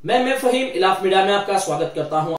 मैं मैं फहीम इलाफ मीडिया में आपका स्वागत करता हूं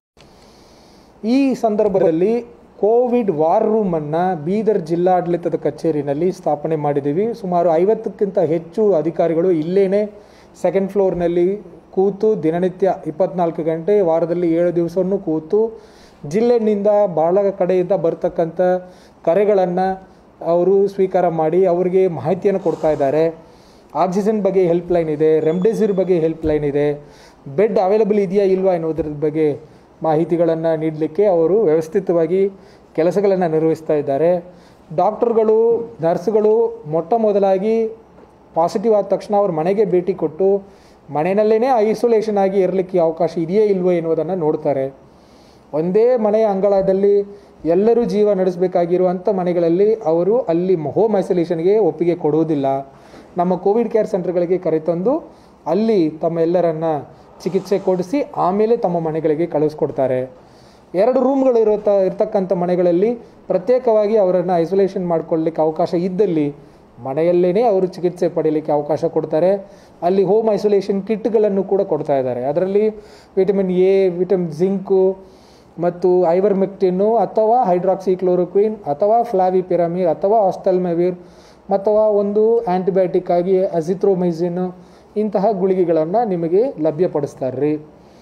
ಈ ಸಂದರ್ಭದಲ್ಲಿ ಕೋವಿಡ್ ವಾರ್ ರೂಮ್ ಅನ್ನ ಬೀದರ್ ಜಿಲ್ಲಾಡಳಿತದ ಕಚೇರಿನಲ್ಲಿ ಸ್ಥಾಪನೆ ಮಾಡಿದ್ದೀವಿ ಸುಮಾರು ಐವತ್ತಕ್ಕಿಂತ ಹೆಚ್ಚು ಅಧಿಕಾರಿಗಳು ಇಲ್ಲೇನೆ ಸೆಕೆಂಡ್ ಫ್ಲೋರ್ನಲ್ಲಿ ಕೂತು ದಿನನಿತ್ಯ ಇಪ್ಪತ್ನಾಲ್ಕು ಗಂಟೆ ವಾರದಲ್ಲಿ ಏಳು ದಿವಸವನ್ನು ಕೂತು ಜಿಲ್ಲೆನಿಂದ ಬಹಳ ಕಡೆಯಿಂದ ಬರ್ತಕ್ಕಂಥ ಕರೆಗಳನ್ನು ಅವರು ಸ್ವೀಕಾರ ಮಾಡಿ ಅವರಿಗೆ ಮಾಹಿತಿಯನ್ನು ಕೊಡ್ತಾ ಇದ್ದಾರೆ ಆಕ್ಸಿಜನ್ ಬಗ್ಗೆ ಹೆಲ್ಪ್ ಲೈನ್ ಇದೆ ರೆಮ್ಡೆಸಿವಿರ್ ಬಗ್ಗೆ ಹೆಲ್ಪ್ ಲೈನ್ ಇದೆ ಬೆಡ್ ಅವೈಲಬಲ್ ಇದೆಯಾ ಇಲ್ವಾ ಎನ್ನುವುದ್ರ ಬಗ್ಗೆ ಮಾಹಿತಿಗಳನ್ನು ನೀಡಲಿಕ್ಕೆ ಅವರು ವ್ಯವಸ್ಥಿತವಾಗಿ ಕೆಲಸಗಳನ್ನು ನಿರ್ವಹಿಸ್ತಾ ಇದ್ದಾರೆ ಡಾಕ್ಟರ್ಗಳು ನರ್ಸ್ಗಳು ಮೊಟ್ಟ ಮೊದಲಾಗಿ ಪಾಸಿಟಿವ್ ಆದ ತಕ್ಷಣ ಅವ್ರ ಮನೆಗೆ ಭೇಟಿ ಕೊಟ್ಟು ಮನೆಯಲ್ಲೇ ಐಸೋಲೇಷನ್ ಆಗಿ ಇರಲಿಕ್ಕೆ ಅವಕಾಶ ಇದೆಯೇ ಇಲ್ವೋ ಎನ್ನುವುದನ್ನು ನೋಡ್ತಾರೆ ಒಂದೇ ಮನೆಯ ಅಂಗಳದಲ್ಲಿ ಎಲ್ಲರೂ ಜೀವ ನಡೆಸಬೇಕಾಗಿರುವಂಥ ಮನೆಗಳಲ್ಲಿ ಅವರು ಅಲ್ಲಿ ಹೋಮ್ ಐಸೋಲೇಷನ್ಗೆ ಒಪ್ಪಿಗೆ ಕೊಡುವುದಿಲ್ಲ ನಮ್ಮ ಕೋವಿಡ್ ಕೇರ್ ಸೆಂಟರ್ಗಳಿಗೆ ಕರೆತಂದು ಅಲ್ಲಿ ತಮ್ಮ ಎಲ್ಲರನ್ನ ಚಿಕಿತ್ಸೆ ಕೊಡಿಸಿ ಆಮೇಲೆ ತಮ್ಮ ಮನೆಗಳಿಗೆ ಕಳಿಸ್ಕೊಡ್ತಾರೆ ಎರಡು ರೂಮ್ಗಳು ಇರುತ್ತ ಇರ್ತಕ್ಕಂಥ ಮನೆಗಳಲ್ಲಿ ಪ್ರತ್ಯೇಕವಾಗಿ ಅವರನ್ನು ಐಸೋಲೇಷನ್ ಮಾಡಿಕೊಳ್ಳಲಿಕ್ಕೆ ಅವಕಾಶ ಇದ್ದಲ್ಲಿ ಮನೆಯಲ್ಲೇ ಅವರು ಚಿಕಿತ್ಸೆ ಪಡೀಲಿಕ್ಕೆ ಅವಕಾಶ ಕೊಡ್ತಾರೆ ಅಲ್ಲಿ ಹೋಮ್ ಐಸೋಲೇಷನ್ ಕಿಟ್ಗಳನ್ನು ಕೂಡ ಕೊಡ್ತಾ ಇದ್ದಾರೆ ಅದರಲ್ಲಿ ವಿಟಮಿನ್ ಎ ವಿಟಮಿನ್ ಜಿಂಕು ಮತ್ತು ಐವರ್ಮೆಕ್ಟಿನ್ನು ಅಥವಾ ಹೈಡ್ರಾಕ್ಸಿಕ್ಲೋರೋಕ್ವಿನ್ ಅಥವಾ ಫ್ಲಾವಿಪಿರಮಿರ್ ಅಥವಾ ಆಸ್ಟಲ್ಮೆವಿರ್ ಅಥವಾ ಒಂದು ಆ್ಯಂಟಿಬಯೋಟಿಕ್ ಆಗಿ ಅಜಿಥ್ರೋಮೈಸಿನ್ ಇಂತಹ ಗುಳಿಗೆಗಳನ್ನು ನಿಮಗೆ ಲಭ್ಯಪಡಿಸ್ತಾರೆ ರೀ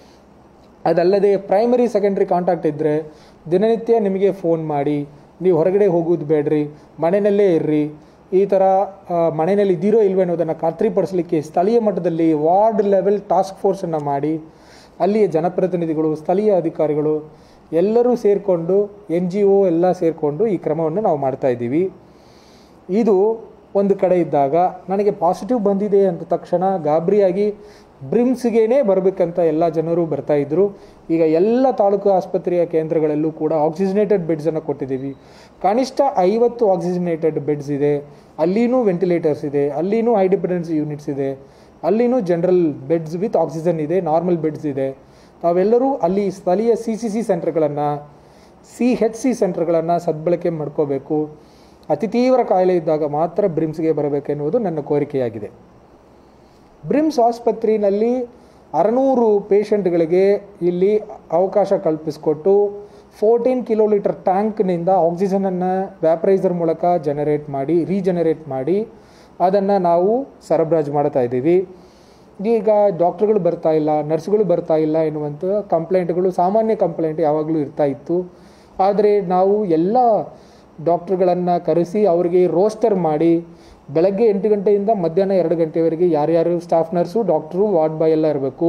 ಅದಲ್ಲದೆ ಪ್ರೈಮರಿ ಸೆಕೆಂಡ್ರಿ ಕಾಂಟ್ಯಾಕ್ಟ್ ಇದ್ದರೆ ದಿನನಿತ್ಯ ನಿಮಗೆ ಫೋನ್ ಮಾಡಿ ನೀವು ಹೊರಗಡೆ ಹೋಗೋದು ಬೇಡ್ರಿ ಮನೆಯಲ್ಲೇ ಇರ್ರಿ ಈ ಥರ ಆ, ಮನೆಯಲ್ಲಿ ಇದ್ದೀರೋ ಇಲ್ವೋ ಅನ್ನೋದನ್ನು ಖಾತ್ರಿಪಡಿಸಲಿಕ್ಕೆ ಸ್ಥಳೀಯ ಮಟ್ಟದಲ್ಲಿ ವಾರ್ಡ್ ಲೆವೆಲ್ ಟಾಸ್ಕ್ ಫೋರ್ಸನ್ನು ಮಾಡಿ ಅಲ್ಲಿಯ ಜನಪ್ರತಿನಿಧಿಗಳು ಸ್ಥಳೀಯ ಅಧಿಕಾರಿಗಳು ಎಲ್ಲರೂ ಸೇರಿಕೊಂಡು ಎನ್ ಜಿ ಒ ಎಲ್ಲ ಸೇರಿಕೊಂಡು ಈ ಕ್ರಮವನ್ನು ನಾವು ಮಾಡ್ತಾ ಇದ್ದೀವಿ ಇದು ಒಂದು ಕಡೆ ಇದ್ದಾಗ ನನಗೆ ಪಾಸಿಟಿವ್ ಬಂದಿದೆ ಅಂತ ತಕ್ಷಣ ಗಾಬರಿಯಾಗಿ ಬ್ರಿಮ್ಸ್ಗೇನೆ ಬರಬೇಕಂತ ಎಲ್ಲ ಜನರು ಬರ್ತಾ ಇದ್ರು ಈಗ ಎಲ್ಲ ತಾಲೂಕು ಆಸ್ಪತ್ರೆಯ ಕೇಂದ್ರಗಳಲ್ಲೂ ಕೂಡ ಆಕ್ಸಿಜನೇಟೆಡ್ ಬೆಡ್ಸನ್ನು ಕೊಟ್ಟಿದ್ದೀವಿ ಕನಿಷ್ಠ ಐವತ್ತು ಆಕ್ಸಿಜನೇಟೆಡ್ ಬೆಡ್ಸ್ ಇದೆ ಅಲ್ಲಿನೂ ವೆಂಟಿಲೇಟರ್ಸ್ ಇದೆ ಅಲ್ಲಿನೂ ಹೈ ಡಿಪೆಂಡೆನ್ಸಿ ಯೂನಿಟ್ಸ್ ಇದೆ ಅಲ್ಲಿನೂ ಜನರಲ್ ಬೆಡ್ಸ್ ವಿತ್ ಆಕ್ಸಿಜನ್ ಇದೆ ನಾರ್ಮಲ್ ಬೆಡ್ಸ್ ಇದೆ ತಾವೆಲ್ಲರೂ ಅಲ್ಲಿ ಸ್ಥಳೀಯ ಸಿ ಸಿ ಸಿ ಸೆಂಟರ್ಗಳನ್ನು ಸಿ ಹೆಚ್ ಸಿ ಸೆಂಟರ್ಗಳನ್ನು ಸದ್ಬಳಕೆ ಮಾಡ್ಕೋಬೇಕು ಅತಿ ತೀವ್ರ ಕಾಯಿಲೆ ಇದ್ದಾಗ ಮಾತ್ರ ಬ್ರಿಮ್ಸ್ಗೆ ಬರಬೇಕೆನ್ನುವುದು ನನ್ನ ಕೋರಿಕೆಯಾಗಿದೆ ಬ್ರಿಮ್ಸ್ ಆಸ್ಪತ್ರೆಯಲ್ಲಿ ಅರನೂರು ಪೇಷಂಟ್ಗಳಿಗೆ ಇಲ್ಲಿ ಅವಕಾಶ ಕಲ್ಪಿಸಿಕೊಟ್ಟು ಫೋರ್ಟೀನ್ ಕಿಲೋಲೀಟರ್ ಟ್ಯಾಂಕ್ನಿಂದ ಆಕ್ಸಿಜನನ್ನು ವ್ಯಾಪ್ರೈಸರ್ ಮೂಲಕ ಜನರೇಟ್ ಮಾಡಿ ರೀಜನರೇಟ್ ಮಾಡಿ ಅದನ್ನು ನಾವು ಸರಬರಾಜು ಮಾಡ್ತಾ ಇದ್ದೀವಿ ಈಗ ಡಾಕ್ಟ್ರುಗಳು ಬರ್ತಾ ಇಲ್ಲ ನರ್ಸ್ಗಳು ಬರ್ತಾ ಇಲ್ಲ ಎನ್ನುವಂಥ ಕಂಪ್ಲೇಂಟ್ಗಳು ಸಾಮಾನ್ಯ ಕಂಪ್ಲೇಂಟ್ ಯಾವಾಗಲೂ ಇರ್ತಾ ಇತ್ತು ಆದರೆ ನಾವು ಎಲ್ಲ ಡಾಕ್ಟ್ರುಗಳನ್ನು ಕರೆಸಿ ಅವರಿಗೆ ರೋಸ್ಟರ್ ಮಾಡಿ ಬೆಳಗ್ಗೆ ಎಂಟು ಗಂಟೆಯಿಂದ ಮಧ್ಯಾಹ್ನ ಎರಡು ಗಂಟೆವರೆಗೆ ಯಾರ್ಯಾರು staff nurse doctor ward boy ಎಲ್ಲ ಇರಬೇಕು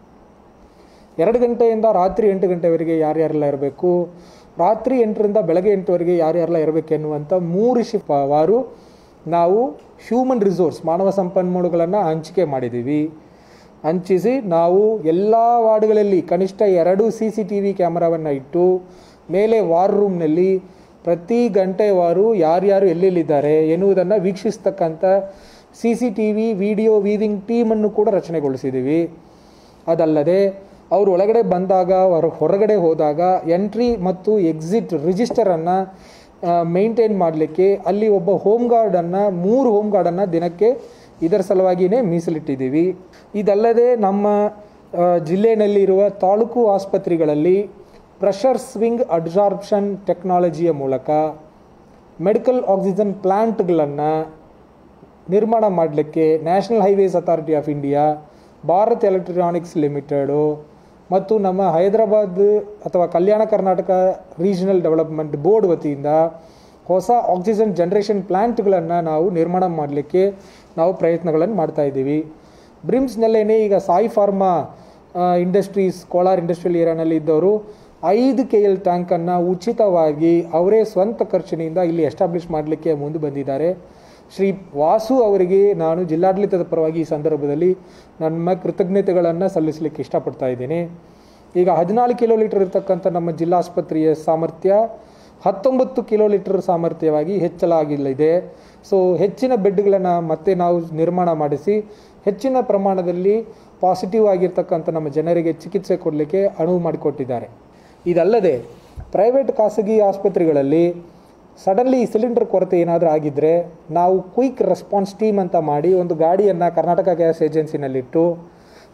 ಎರಡು ಗಂಟೆಯಿಂದ ರಾತ್ರಿ ಎಂಟು ಗಂಟೆವರೆಗೆ ಯಾರ್ಯಾರೆಲ್ಲ ಇರಬೇಕು ರಾತ್ರಿ ಎಂಟರಿಂದ ಬೆಳಗ್ಗೆ ಎಂಟುವರೆಗೆ ಯಾರ್ಯಾರೆಲ್ಲ ಇರಬೇಕು ಎನ್ನುವಂಥ ಮೂರು ಶಿಫ್ ವಾರು ನಾವು ಹ್ಯೂಮನ್ ರಿಸೋರ್ಸ್ ಮಾನವ ಸಂಪನ್ಮೂಲಗಳನ್ನು ಹಂಚಿಕೆ ಮಾಡಿದ್ದೀವಿ ಹಂಚಿಸಿ ನಾವು ಎಲ್ಲ ವಾರ್ಡ್ಗಳಲ್ಲಿ ಕನಿಷ್ಠ ಎರಡು ಸಿ ಸಿ ಟಿ ವಿ ಕ್ಯಾಮರಾವನ್ನು ಇಟ್ಟು ಮೇಲೆ ವಾರ್ ರೂಮ್ನಲ್ಲಿ ಪ್ರತಿ ಗಂಟೆವಾರು ಯಾರ್ಯಾರು ಎಲ್ಲೆಲ್ಲಿದ್ದಾರೆ ಎನ್ನುವುದನ್ನು ವೀಕ್ಷಿಸ್ತಕ್ಕಂಥ C C T V video viewing ಟೀಮನ್ನು ಕೂಡ ರಚನೆಗೊಳಿಸಿದ್ದೀವಿ ಅದಲ್ಲದೆ ಅವರು ಒಳಗಡೆ ಬಂದಾಗ ಹೊರ ಹೊರಗಡೆ ಹೋದಾಗ ಎಂಟ್ರಿ ಮತ್ತು ಎಕ್ಸಿಟ್ ರಿಜಿಸ್ಟರನ್ನು ಮೇಂಟೈನ್ ಮಾಡಲಿಕ್ಕೆ ಅಲ್ಲಿ ಒಬ್ಬ ಹೋಮ್ ಗಾರ್ಡನ್ನು ಮೂರು ಹೋಮ್ ಗಾರ್ಡನ್ನು ದಿನಕ್ಕೆ ಇದರ ಸಲುವಾಗಿಯೇ ಮೀಸಲಿಟ್ಟಿದ್ದೀವಿ ಇದಲ್ಲದೆ ನಮ್ಮ ಆ, ಜಿಲ್ಲೆಯಲ್ಲಿರುವ ತಾಲೂಕು ಆಸ್ಪತ್ರೆಗಳಲ್ಲಿ ಪ್ರೆಷರ್ ಸ್ವಿಂಗ್ ಅಬ್ಸಾರ್ಪ್ಷನ್ ಟೆಕ್ನಾಲಜಿಯ ಮೂಲಕ ಮೆಡಿಕಲ್ ಆಕ್ಸಿಜನ್ ಪ್ಲ್ಯಾಂಟ್ಗಳನ್ನು ನಿರ್ಮಾಣ ಮಾಡಲಿಕ್ಕೆ national highways authority of India Bharat electronics limited ಮತ್ತು ನಮ್ಮ ಹೈದರಾಬಾದ್ ಅಥವಾ Kalyana Karnataka regional development board ವತಿಯಿಂದ ಹೊಸ ಆಕ್ಸಿಜನ್ ಜನರೇಷನ್ ಪ್ಲ್ಯಾಂಟ್ಗಳನ್ನು ನಾವು ನಿರ್ಮಾಣ ಮಾಡಲಿಕ್ಕೆ ನಾವು ಪ್ರಯತ್ನಗಳನ್ನು ಮಾಡ್ತಾ ಇದ್ದೀವಿ ಬ್ರಿಮ್ಸ್ನಲ್ಲೇ ಈಗ Sai pharma industries Kolar industrial ಏರಿಯಾನಲ್ಲಿ ಇದ್ದವರು ಐದು ಕೆ ಎಲ್ ಟ್ಯಾಂಕನ್ನು ಉಚಿತವಾಗಿ ಅವರೇ ಸ್ವಂತ ಖರ್ಚಿನಿಂದ ಇಲ್ಲಿ ಎಸ್ಟಾಬ್ಲಿಷ್ ಮಾಡಲಿಕ್ಕೆ ಮುಂದೆ ಬಂದಿದ್ದಾರೆ ಶ್ರೀ ವಾಸು ಅವರಿಗೆ ನಾನು ಜಿಲ್ಲಾಡಳಿತದ ಪರವಾಗಿ ಈ ಸಂದರ್ಭದಲ್ಲಿ ನಮ್ಮ ಕೃತಜ್ಞತೆಗಳನ್ನು ಸಲ್ಲಿಸಲಿಕ್ಕೆ ಇಷ್ಟಪಡ್ತಾ ಇದ್ದೇನೆ ಈಗ ಹದಿನಾಲ್ಕು ಕಿಲೋ ಲೀಟರ್ ಇರತಕ್ಕಂಥ ನಮ್ಮ ಜಿಲ್ಲಾಸ್ಪತ್ರೆಯ ಸಾಮರ್ಥ್ಯ ಹತ್ತೊಂಬತ್ತು ಕಿಲೋ ಲೀಟರ್ ಸಾಮರ್ಥ್ಯವಾಗಿ ಹೆಚ್ಚಲಾಗಿಲ್ಲಿದೆ ಸೊ ಹೆಚ್ಚಿನ ಬೆಡ್ಗಳನ್ನು ಮತ್ತೆ ನಾವು ನಿರ್ಮಾಣ ಮಾಡಿಸಿ ಹೆಚ್ಚಿನ ಪ್ರಮಾಣದಲ್ಲಿ ಪಾಸಿಟಿವ್ ಆಗಿರ್ತಕ್ಕಂಥ ನಮ್ಮ ಜನರಿಗೆ ಚಿಕಿತ್ಸೆ ಕೊಡಲಿಕ್ಕೆ ಅನುವು ಮಾಡಿಕೊಟ್ಟಿದ್ದಾರೆ ಇದಲ್ಲದೆ ಪ್ರೈವೇಟ್ ಖಾಸಗಿ ಆಸ್ಪತ್ರೆಗಳಲ್ಲಿ ಸಡನ್ಲಿ ಸಿಲಿಂಡರ್ ಕೊರತೆ ಏನಾದರೂ ಆಗಿದ್ದರೆ ನಾವು ಕ್ವಿಕ್ ರೆಸ್ಪಾನ್ಸ್ ಟೀಮ್ ಅಂತ ಮಾಡಿ ಒಂದು ಗಾಡಿಯನ್ನು ಕರ್ನಾಟಕ ಗ್ಯಾಸ್ ಏಜೆನ್ಸಿನಲ್ಲಿಟ್ಟು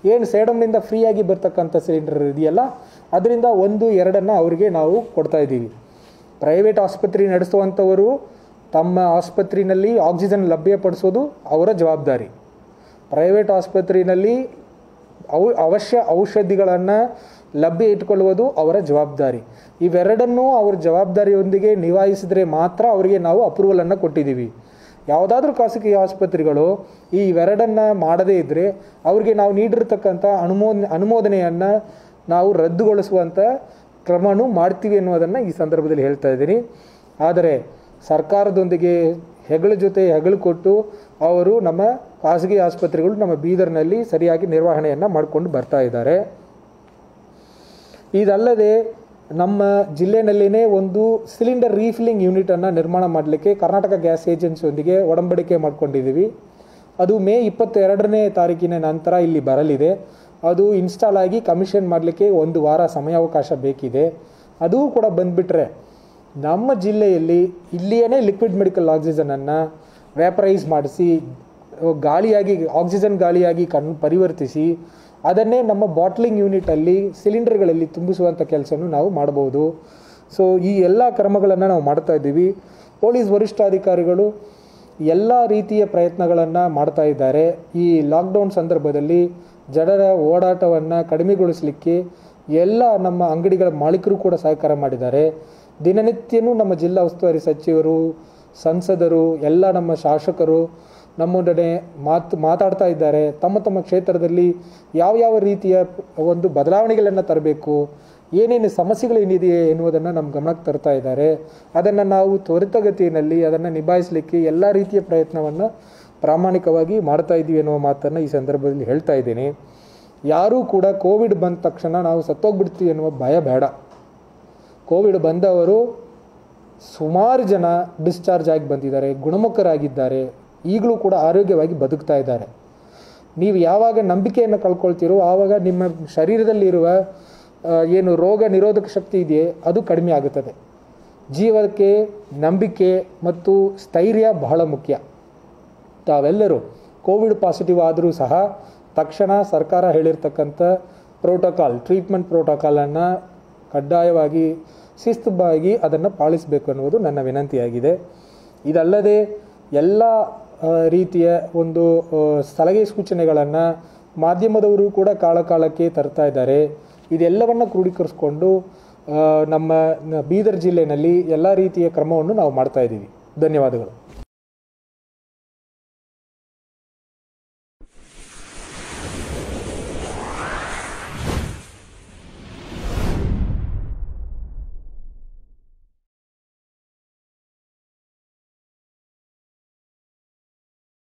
ಏನು ಸೇಡಮ್ನಿಂದ ಫ್ರೀಯಾಗಿ ಬರ್ತಕ್ಕಂಥ ಸಿಲಿಂಡರ್ ಇದೆಯಲ್ಲ ಅದರಿಂದ ಒಂದು ಎರಡನ್ನು ಅವರಿಗೆ ನಾವು ಕೊಡ್ತಾ ಇದ್ದೀವಿ ಪ್ರೈವೇಟ್ ಆಸ್ಪತ್ರೆ ನಡೆಸುವಂಥವರು ತಮ್ಮ ಆಸ್ಪತ್ರೆಯಲ್ಲಿ ಆಕ್ಸಿಜನ್ ಲಭ್ಯಪಡಿಸೋದು ಅವರ ಜವಾಬ್ದಾರಿ ಪ್ರೈವೇಟ್ ಆಸ್ಪತ್ರೆಯಲ್ಲಿ ಅವು ಅವಶ್ಯ ಔಷಧಿಗಳನ್ನು ಲಭ್ಯ ಇಟ್ಕೊಳ್ಳುವುದು ಅವರ ಜವಾಬ್ದಾರಿ ಇವೆರಡನ್ನೂ ಅವ್ರ ಜವಾಬ್ದಾರಿಯೊಂದಿಗೆ ನಿಭಾಯಿಸಿದರೆ ಮಾತ್ರ ಅವರಿಗೆ ನಾವು ಅಪ್ರೂವಲನ್ನು ಕೊಟ್ಟಿದ್ದೀವಿ ಯಾವುದಾದ್ರೂ ಖಾಸಗಿ ಆಸ್ಪತ್ರೆಗಳು ಈ ಇವೆರಡನ್ನು ಮಾಡದೇ ಇದ್ದರೆ ಅವ್ರಿಗೆ ನಾವು ನೀಡಿರ್ತಕ್ಕಂಥ ಅನುಮೋದ ಅನುಮೋದನೆಯನ್ನು ನಾವು ರದ್ದುಗೊಳಿಸುವಂಥ ಕ್ರಮನೂ ಮಾಡ್ತೀವಿ ಅನ್ನೋದನ್ನು ಈ ಸಂದರ್ಭದಲ್ಲಿ ಹೇಳ್ತಾ ಇದ್ದೀನಿ ಆದರೆ ಸರ್ಕಾರದೊಂದಿಗೆ ಹೆಗಳ ಜೊತೆ ಹೆಗಳು ಕೊಟ್ಟು ಅವರು ನಮ್ಮ ಖಾಸಗಿ ಆಸ್ಪತ್ರೆಗಳು ನಮ್ಮ ಬೀದರ್ನಲ್ಲಿ ಸರಿಯಾಗಿ ನಿರ್ವಹಣೆಯನ್ನು ಮಾಡಿಕೊಂಡು ಬರ್ತಾ ಇದ್ದಾರೆ ಇದಲ್ಲದೆ ನಮ್ಮ ಜಿಲ್ಲೆನಲ್ಲಿನೇ ಒಂದು ಸಿಲಿಂಡರ್ ರೀಫಿಲ್ಲಿಂಗ್ ಯೂನಿಟನ್ನು ನಿರ್ಮಾಣ ಮಾಡಲಿಕ್ಕೆ ಕರ್ನಾಟಕ ಗ್ಯಾಸ್ ಏಜೆನ್ಸಿಯೊಂದಿಗೆ ಒಡಂಬಡಿಕೆ ಮಾಡ್ಕೊಂಡಿದ್ದೀವಿ ಅದು ಮೇ ಇಪ್ಪತ್ತೆರಡನೇ ತಾರೀಕಿನ ನಂತರ ಇಲ್ಲಿ ಬರಲಿದೆ ಅದು ಇನ್ಸ್ಟಾಲ್ ಆಗಿ ಕಮಿಷನ್ ಮಾಡಲಿಕ್ಕೆ ಒಂದು ವಾರ ಸಮಯಾವಕಾಶ ಬೇಕಿದೆ ಅದೂ ಕೂಡ ಬಂದುಬಿಟ್ರೆ ನಮ್ಮ ಜಿಲ್ಲೆಯಲ್ಲಿ ಇಲ್ಲಿಯೇ ಲಿಕ್ವಿಡ್ ಮೆಡಿಕಲ್ ಆಕ್ಸಿಜನನ್ನು ವ್ಯಾಪರೈಸ್ ಮಾಡಿಸಿ ಗಾಳಿಯಾಗಿ ಆಕ್ಸಿಜನ್ ಗಾಳಿಯಾಗಿ ಕನ್ ಪರಿವರ್ತಿಸಿ ಅದನ್ನೇ ನಮ್ಮ ಬಾಟ್ಲಿಂಗ್ ಯೂನಿಟಲ್ಲಿ ಸಿಲಿಂಡರ್ಗಳಲ್ಲಿ ತುಂಬಿಸುವಂಥ ಕೆಲಸನೂ ನಾವು ಮಾಡ್ಬೋದು ಸೊ ಈ ಎಲ್ಲ ಕ್ರಮಗಳನ್ನು ನಾವು ಮಾಡ್ತಾ ಇದ್ದೀವಿ ಪೊಲೀಸ್ ವರಿಷ್ಠಾಧಿಕಾರಿಗಳು ಎಲ್ಲ ರೀತಿಯ ಪ್ರಯತ್ನಗಳನ್ನು ಮಾಡ್ತಾ ಇದ್ದಾರೆ ಈ ಲಾಕ್ಡೌನ್ ಸಂದರ್ಭದಲ್ಲಿ ಜನರ ಓಡಾಟವನ್ನು ಕಡಿಮೆಗೊಳಿಸಲಿಕ್ಕೆ ಎಲ್ಲ ನಮ್ಮ ಅಂಗಡಿಗಳ ಮಾಲೀಕರು ಕೂಡ ಸಹಕಾರ ಮಾಡಿದ್ದಾರೆ ದಿನನಿತ್ಯನೂ ನಮ್ಮ ಜಿಲ್ಲಾ ಉಸ್ತುವಾರಿ ಸಚಿವರು ಸಂಸದರು ಎಲ್ಲ ನಮ್ಮ ಶಾಸಕರು ನಮ್ಮೊಡನೆ ಮಾತು ಮಾತಾಡ್ತಾ ಇದ್ದಾರೆ ತಮ್ಮ ತಮ್ಮ ಕ್ಷೇತ್ರದಲ್ಲಿ ಯಾವ ಯಾವ ರೀತಿಯ ಒಂದು ಬದಲಾವಣೆಗಳನ್ನು ತರಬೇಕು ಏನೇನು ಸಮಸ್ಯೆಗಳೇನಿದೆ ಎನ್ನುವುದನ್ನು ನಮ್ಮ ಗಮನಕ್ಕೆ ತರ್ತಾ ಇದ್ದಾರೆ ಅದನ್ನು ನಾವು ತ್ವರಿತಗತಿಯಲ್ಲಿ ಅದನ್ನು ನಿಭಾಯಿಸಲಿಕ್ಕೆ ಎಲ್ಲ ರೀತಿಯ ಪ್ರಯತ್ನವನ್ನು ಪ್ರಾಮಾಣಿಕವಾಗಿ ಮಾಡ್ತಾ ಇದ್ದೀವಿ ಅನ್ನುವ ಮಾತನ್ನು ಈ ಸಂದರ್ಭದಲ್ಲಿ ಹೇಳ್ತಾ ಇದ್ದೀನಿ ಯಾರೂ ಕೂಡ ಕೋವಿಡ್ ಬಂದ ತಕ್ಷಣ ನಾವು ಸತ್ತೋಗ್ಬಿಡ್ತೀವಿ ಎನ್ನುವ ಭಯ ಬೇಡ ಕೋವಿಡ್ ಬಂದವರು ಸುಮಾರು ಜನ ಡಿಸ್ಚಾರ್ಜ್ ಆಗಿ ಬಂದಿದ್ದಾರೆ ಗುಣಮುಖರಾಗಿದ್ದಾರೆ ಈಗಲೂ ಕೂಡ ಆರೋಗ್ಯವಾಗಿ ಬದುಕ್ತಾ ಇದ್ದಾರೆ ನೀವು ಯಾವಾಗ ನಂಬಿಕೆಯನ್ನು ಕಳ್ಕೊಳ್ತೀರೋ ಆವಾಗ ನಿಮ್ಮ ಶರೀರದಲ್ಲಿರುವ ಆ, ಏನು ರೋಗ ನಿರೋಧಕ ಶಕ್ತಿ ಇದೆಯೇ ಅದು ಕಡಿಮೆ ಆಗುತ್ತದೆ ಜೀವಕ್ಕೆ ನಂಬಿಕೆ ಮತ್ತು ಸ್ಥೈರ್ಯ ಬಹಳ ಮುಖ್ಯ ತಾವೆಲ್ಲರೂ ಕೋವಿಡ್ ಪಾಸಿಟಿವ್ ಆದರೂ ಸಹ ತಕ್ಷಣ ಸರ್ಕಾರ ಹೇಳಿರ್ತಕ್ಕಂಥ ಪ್ರೋಟೋಕಾಲ್ ಟ್ರೀಟ್ಮೆಂಟ್ ಪ್ರೋಟೋಕಾಲನ್ನು ಕಡ್ಡಾಯವಾಗಿ ಶಿಸ್ತುಬಾಗಿ ಅದನ್ನು ಪಾಲಿಸಬೇಕು ಅನ್ನುವುದು ನನ್ನ ವಿನಂತಿಯಾಗಿದೆ ಇದಲ್ಲದೆ ಎಲ್ಲ ಆ, ರೀತಿಯ ಒಂದು ಆ, ಸಲಹೆ ಸೂಚನೆಗಳನ್ನು ಮಾಧ್ಯಮದವರು ಕೂಡ ಕಾಲ ಕಾಲಕ್ಕೆ ತರ್ತಾ ಇದ್ದಾರೆ ಇದೆಲ್ಲವನ್ನು ಕ್ರೋಢೀಕರಿಸ್ಕೊಂಡು ಆ, ನಮ್ಮ ನ- ಬೀದರ್ ಜಿಲ್ಲೆಯಲ್ಲಿ ಎಲ್ಲ ರೀತಿಯ ಕ್ರಮವನ್ನು ನಾವು ಮಾಡ್ತಾ ಇದ್ದೀವಿ ಧನ್ಯವಾದಗಳು